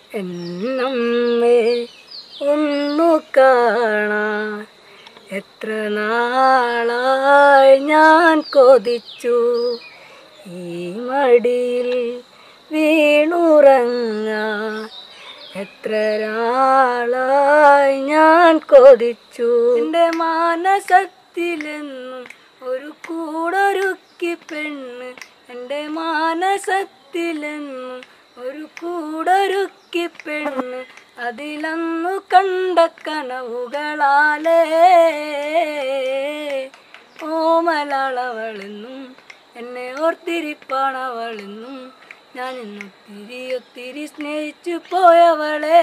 എന്നമ്മേ ഒന്നു കാണാൻ എത്ര നാളായി ഞാൻ കൊതിച്ചു ഈ മടിയിൽ വീണുറങ്ങാൻ എത്ര നാളായി ഞാൻ കൊതിച്ചു എൻ്റെ മാനസത്തിലെന്നും ഒരു കൂടൊരുക്കി പെണ്ണ് എൻ്റെ മാനസത്തിലെന്നും ഒരു കൂടൊരുക്കി പെണ്ണ് അതിലന്നു കണ്ട കനവുകളാലേ ഓമലാളവളെന്നും എന്നെ ഓർത്തിരിപ്പാണവളെന്നും ഞാൻ ഇന്നൊത്തിരി ഒത്തിരി സ്നേഹിച്ചു പോയവളെ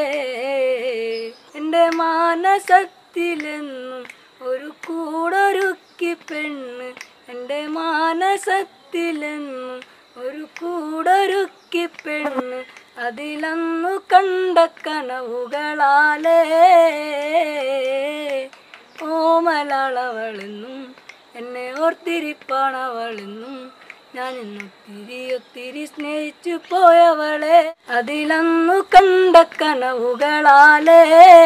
എൻ്റെ മാനസത്തിലെന്നും ഒരു കൂടൊരുക്കി പെണ്ണ് എൻ്റെ മാനസത്തിലെന്നും ഒരു കൂടൊരുക്കി പെണ്ണ് അതിലന്നു കണ്ട കനവുകളാലേ ഓമലാളവളെന്നും എന്നെ ഓർത്തിരിപ്പാണവളെന്നും ഞാൻ ഇന്നൊത്തിരി ഒത്തിരി സ്നേഹിച്ചു പോയവളെ അതിലന്നു കണ്ട കനവുകളാലേ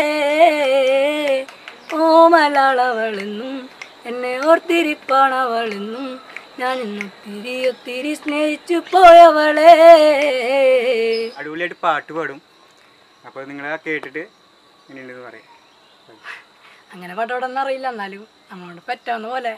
ഓമലാളവളെന്നും എന്നെ ഓർത്തിരിപ്പാണവളെന്നും ഞാൻ ഇന്നൊത്തിരി ഒത്തിരി സ്നേഹിച്ചു പോയവളെ അടിപൊളിയായിട്ട് പാട്ട് പാടും അപ്പോൾ നിങ്ങൾ കേട്ടിട്ട് എങ്ങനെയുണ്ടെന്ന് പറയാം അങ്ങനെ പാട്ടോടൊന്നും അറിയില്ല എന്നാലും നമ്മളോട് പറ്റാവുന്ന പോലെ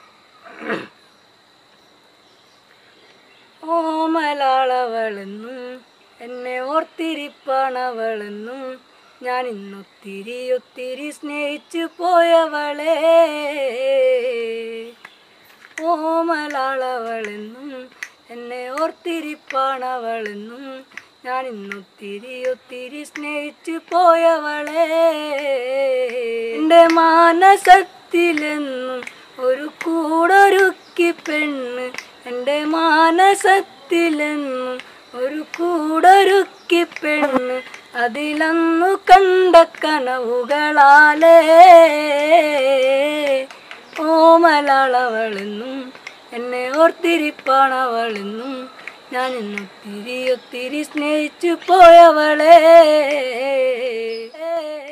ഓമലാളവളെന്നും എന്നെ ഓർത്തിരിപ്പാണവളെന്നും ഞാൻ ഇന്നൊത്തിരി ഒത്തിരി സ്നേഹിച്ചു പോയവളെ ഓമലാളവളെന്നും എന്നെ ഓർത്തിരിപ്പാണവളെന്നും ഞാൻ ഇന്നൊത്തിരി ഒത്തിരി സ്നേഹിച്ചു പോയവളെ എൻ്റെ മാനസത്തിലെന്നും ഒരു കൂടൊരുക്കി പെണ്ണ് എൻ്റെ മാനസത്തിലെന്നും ഒരു കൂടൊരുക്കി പെണ്ണ് അതിലന്നു കണ്ട കനവുകളാലേ ഓമലാളവളെന്നും എന്നെ ഓർത്തിരിപ്പാണവളെന്നും ഞാൻ ഇന്നൊത്തിരി ഒത്തിരി സ്നേഹിച്ചു പോയവളെ